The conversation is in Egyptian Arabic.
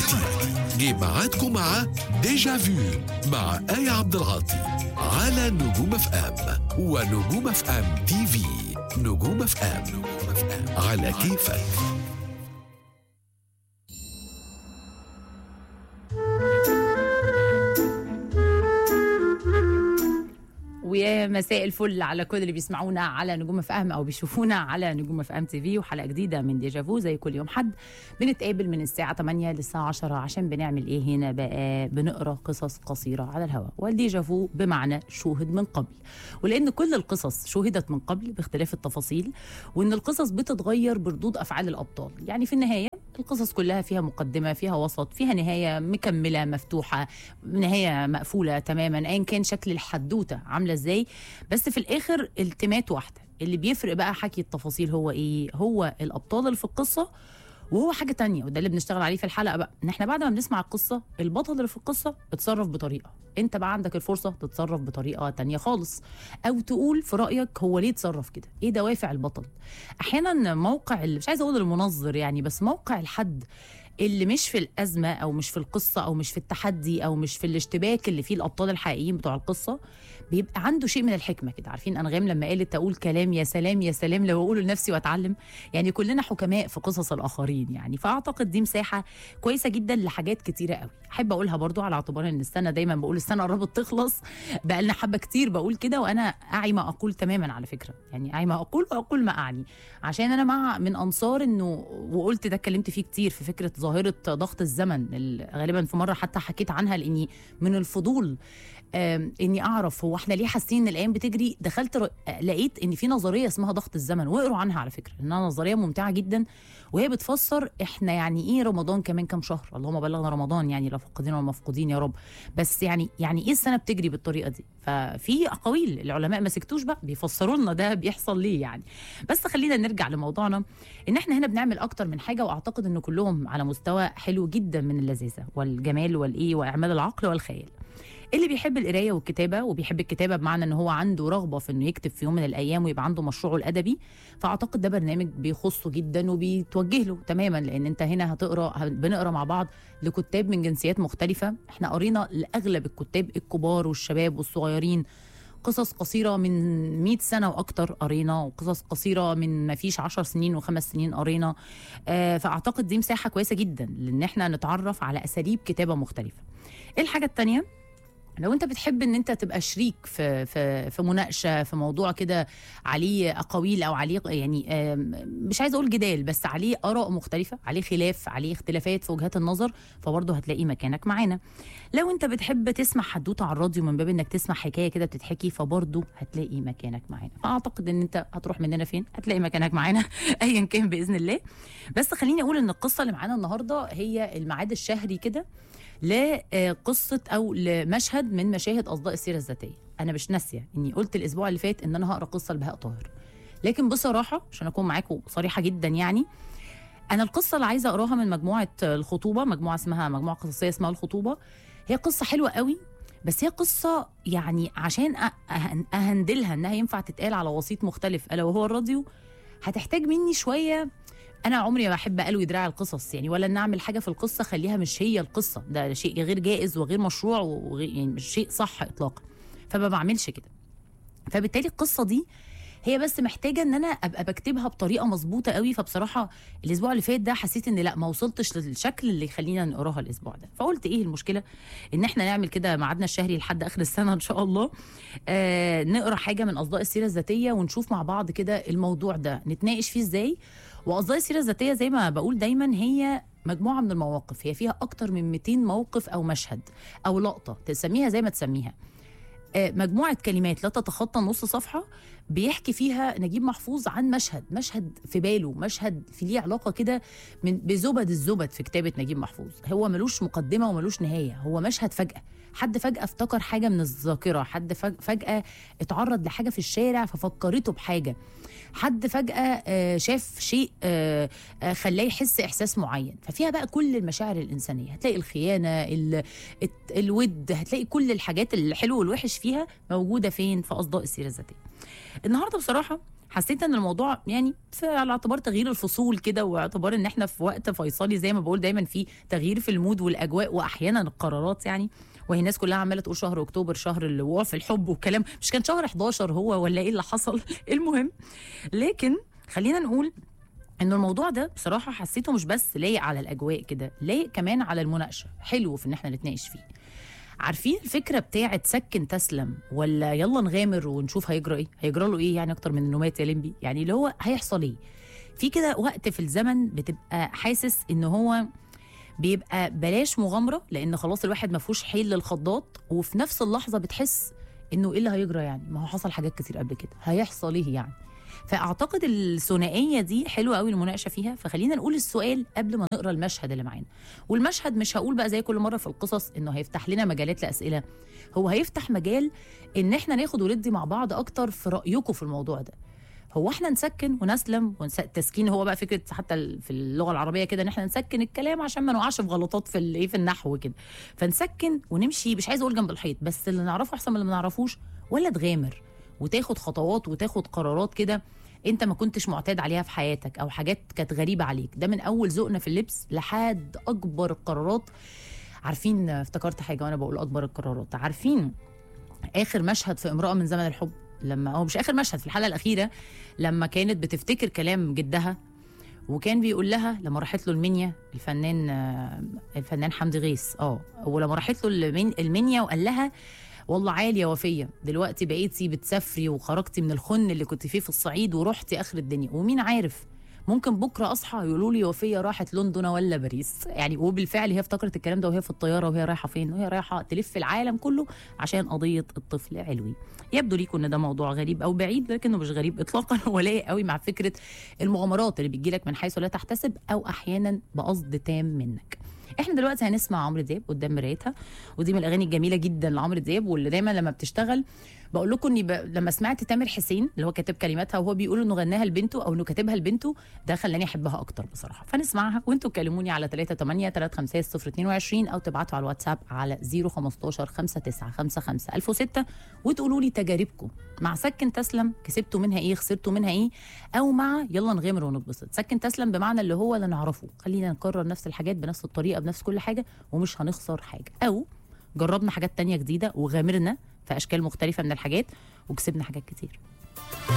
دلوقتي جه ميعادكم مع ديجا فيو مع آية عبد العاطي على نجوم اف ام ونجوم اف ام تي في نجوم اف ام على كيفك ويا مساء الفل على كل اللي بيسمعونا على نجوم اف ام او بيشوفونا على نجوم اف ام تي في وحلقه جديده من ديجافو زي كل يوم حد بنتقابل من الساعه 8 للساعه 10 عشان بنعمل ايه هنا بقى بنقرا قصص قصيره على الهواء والديجافو بمعنى شوهد من قبل ولان كل القصص شوهدت من قبل باختلاف التفاصيل وان القصص بتتغير بردود افعال الابطال يعني في النهايه القصص كلها فيها مقدمه فيها وسط فيها نهايه مكمله مفتوحه نهايه مقفوله تماما ايا كان شكل الحدوته عامله ازاي بس في الاخر التمات واحده اللي بيفرق بقى حكي التفاصيل هو ايه هو الابطال اللي في القصه وهو حاجة تانية وده اللي بنشتغل عليه في الحلقة بقى ان احنا بعد ما بنسمع القصة البطل اللي في القصة اتصرف بطريقة انت بقى عندك الفرصة تتصرف بطريقة تانية خالص او تقول في رأيك هو ليه اتصرف كده ايه دوافع البطل احيانا موقع اللي مش عايزة اقول المنظر يعني بس موقع الحد اللي مش في الأزمة أو مش في القصة أو مش في التحدي أو مش في الاشتباك اللي فيه الأبطال الحقيقيين بتوع القصة بيبقى عنده شيء من الحكمة كده عارفين أنغام لما قالت أقول كلام يا سلام يا سلام لو أقوله لنفسي وأتعلم يعني كلنا حكماء في قصص الآخرين يعني فأعتقد دي مساحة كويسة جدا لحاجات كتيرة قوي أحب أقولها برضو على اعتبار إن السنة دايما بقول السنة قربت تخلص بقى لنا حبة كتير بقول كده وأنا أعي ما أقول تماما على فكرة يعني أعي ما أقول وأقول ما أعني عشان أنا مع من أنصار إنه وقلت ده اتكلمت فيه كتير في فكرة ظاهرة ضغط الزمن ال- غالبا في مرة حتى حكيت عنها لأني من الفضول آم، اني اعرف هو احنا ليه حاسين ان الايام بتجري دخلت ر... لقيت ان في نظريه اسمها ضغط الزمن واقروا عنها على فكره انها نظريه ممتعه جدا وهي بتفسر احنا يعني ايه رمضان كمان كام شهر اللهم بلغنا رمضان يعني لا فقدين ولا مفقودين يا رب بس يعني يعني ايه السنه بتجري بالطريقه دي ففي اقاويل العلماء ما سكتوش بقى بيفسروا لنا ده بيحصل ليه يعني بس خلينا نرجع لموضوعنا ان احنا هنا بنعمل اكتر من حاجه واعتقد ان كلهم على مستوى حلو جدا من اللذاذه والجمال والايه واعمال العقل والخيال اللي بيحب القرايه والكتابه وبيحب الكتابه بمعنى ان هو عنده رغبه في انه يكتب في يوم من الايام ويبقى عنده مشروعه الادبي فاعتقد ده برنامج بيخصه جدا وبيتوجه له تماما لان انت هنا هتقرا بنقرا مع بعض لكتاب من جنسيات مختلفه احنا قرينا لاغلب الكتاب الكبار والشباب والصغيرين قصص قصيرة من 100 سنة وأكتر قرينا وقصص قصيرة من ما فيش 10 سنين وخمس سنين قرينا آه فأعتقد دي مساحة كويسة جدا لأن احنا نتعرف على أساليب كتابة مختلفة إيه الحاجة التانية؟ لو انت بتحب ان انت تبقى شريك في في في مناقشه في موضوع كده عليه اقاويل او عليه يعني آم، مش عايزه اقول جدال بس عليه اراء مختلفه عليه خلاف عليه اختلافات في وجهات النظر فبرضه هتلاقي مكانك معانا لو انت بتحب تسمع حدوته على الراديو من باب انك تسمع حكايه كده بتتحكي فبرضه هتلاقي مكانك معانا فاعتقد ان انت هتروح مننا فين هتلاقي مكانك معانا ايا كان باذن الله بس خليني اقول ان القصه اللي معانا النهارده هي الميعاد الشهري كده لقصه او لمشهد من مشاهد اصداء السيره الذاتيه انا مش ناسيه اني قلت الاسبوع اللي فات ان انا هقرا قصه لبهاء طاهر لكن بصراحه عشان اكون معاكم صريحه جدا يعني انا القصه اللي عايزه اقراها من مجموعه الخطوبه مجموعه اسمها مجموعه قصصيه اسمها الخطوبه هي قصه حلوه قوي بس هي قصه يعني عشان أ- أهن- اهندلها انها ينفع تتقال على وسيط مختلف الا وهو الراديو هتحتاج مني شويه انا عمري ما بحب الوي دراع القصص يعني ولا ان اعمل حاجه في القصه خليها مش هي القصه ده شيء غير جائز وغير مشروع وغير يعني مش شيء صح اطلاقا فما بعملش كده فبالتالي القصه دي هي بس محتاجه ان انا ابقى بكتبها بطريقه مظبوطه قوي فبصراحه الاسبوع اللي فات ده حسيت ان لا ما وصلتش للشكل اللي يخلينا نقراها الاسبوع ده فقلت ايه المشكله ان احنا نعمل كده ميعادنا الشهري لحد اخر السنه ان شاء الله آه نقرا حاجه من اصداء السيره الذاتيه ونشوف مع بعض كده الموضوع ده نتناقش فيه ازاي واصداء السيره الذاتيه زي ما بقول دايما هي مجموعه من المواقف هي فيها اكتر من 200 موقف او مشهد او لقطه تسميها زي ما تسميها آه، مجموعة كلمات لا تتخطى نص صفحة بيحكي فيها نجيب محفوظ عن مشهد مشهد في باله مشهد في ليه علاقة كده من بزبد الزبد في كتابة نجيب محفوظ هو ملوش مقدمة وملوش نهاية هو مشهد فجأة حد فجأة افتكر حاجة من الذاكرة حد فج- فجأة اتعرض لحاجة في الشارع ففكرته بحاجة حد فجأة آه، شاف شيء آه، آه، خلاه يحس إحساس معين ففيها بقى كل المشاعر الإنسانية هتلاقي الخيانة ال- الت- الود هتلاقي كل الحاجات الحلو والوحش فيها موجودة فين في أصداء السيرة الذاتية النهاردة بصراحة حسيت ان الموضوع يعني في على اعتبار تغيير الفصول كده واعتبار ان احنا في وقت فيصلي زي ما بقول دايما في تغيير في المود والاجواء واحيانا القرارات يعني وهي الناس كلها عماله تقول شهر اكتوبر شهر الوقوع في الحب والكلام مش كان شهر 11 هو ولا ايه اللي حصل المهم لكن خلينا نقول انه الموضوع ده بصراحه حسيته مش بس لايق على الاجواء كده لايق كمان على المناقشه حلو في ان احنا نتناقش فيه عارفين الفكره بتاعه سكن تسلم ولا يلا نغامر ونشوف هيجرى ايه هيجرى له ايه يعني اكتر من انه مات يا لمبي يعني اللي هو هيحصل ايه في كده وقت في الزمن بتبقى حاسس ان هو بيبقى بلاش مغامره لان خلاص الواحد ما فيهوش حيل للخضات وفي نفس اللحظه بتحس انه ايه اللي هيجرى يعني ما هو حصل حاجات كتير قبل كده هيحصل ايه يعني فاعتقد الثنائيه دي حلوه قوي المناقشه فيها فخلينا نقول السؤال قبل ما نقرا المشهد اللي معانا والمشهد مش هقول بقى زي كل مره في القصص انه هيفتح لنا مجالات لاسئله هو هيفتح مجال ان احنا ناخد وندي مع بعض اكتر في رايكم في الموضوع ده هو احنا نسكن ونسلم التسكين هو بقى فكره حتى ال- في اللغه العربيه كده ان احنا نسكن الكلام عشان ما نقعش في غلطات في الايه في النحو كده فنسكن ونمشي مش عايز اقول جنب الحيط بس اللي نعرفه احسن من اللي ما نعرفوش ولا تغامر وتاخد خطوات وتاخد قرارات كده انت ما كنتش معتاد عليها في حياتك او حاجات كانت غريبه عليك ده من اول ذوقنا في اللبس لحد اكبر القرارات عارفين افتكرت حاجه وانا بقول اكبر القرارات عارفين اخر مشهد في امراه من زمن الحب لما هو مش اخر مشهد في الحلقه الاخيره لما كانت بتفتكر كلام جدها وكان بيقول لها لما راحت له المنيا الفنان آه، الفنان حمدي غيث اه ولما راحت له المن- المنيا وقال لها والله عالي يا وفيه دلوقتي بقيتي بتسافري وخرجتي من الخن اللي كنت فيه في الصعيد ورحتي اخر الدنيا ومين عارف ممكن بكره اصحى يقولوا لي وفيه راحت لندن ولا باريس يعني وبالفعل هي افتكرت الكلام ده وهي في الطياره وهي رايحه فين وهي رايحه تلف العالم كله عشان قضيه الطفل علوي يبدو ليكم ان ده موضوع غريب او بعيد لكنه مش غريب اطلاقا هو لايق قوي مع فكره المغامرات اللي بتجيلك من حيث لا تحتسب او احيانا بقصد تام منك احنا دلوقتي هنسمع عمرو دياب قدام مرايتها ودي من الاغاني الجميله جدا لعمرو دياب واللي دايما لما بتشتغل بقول لكم اني ب... لما سمعت تامر حسين اللي هو كاتب كلماتها وهو بيقول انه غناها لبنته او انه كاتبها لبنته ده خلاني احبها اكتر بصراحه فنسمعها وانتوا كلموني على 38 350 022 او تبعتوا على الواتساب على 015 5955 1006 وتقولوا لي تجاربكم مع سكن تسلم كسبتوا منها ايه خسرتوا منها ايه او مع يلا نغامر ونتبسط سكن تسلم بمعنى اللي هو اللي نعرفه خلينا نكرر نفس الحاجات بنفس الطريقه بنفس كل حاجه ومش هنخسر حاجه او جربنا حاجات تانية جديده وغامرنا في اشكال مختلفه من الحاجات وكسبنا حاجات كتير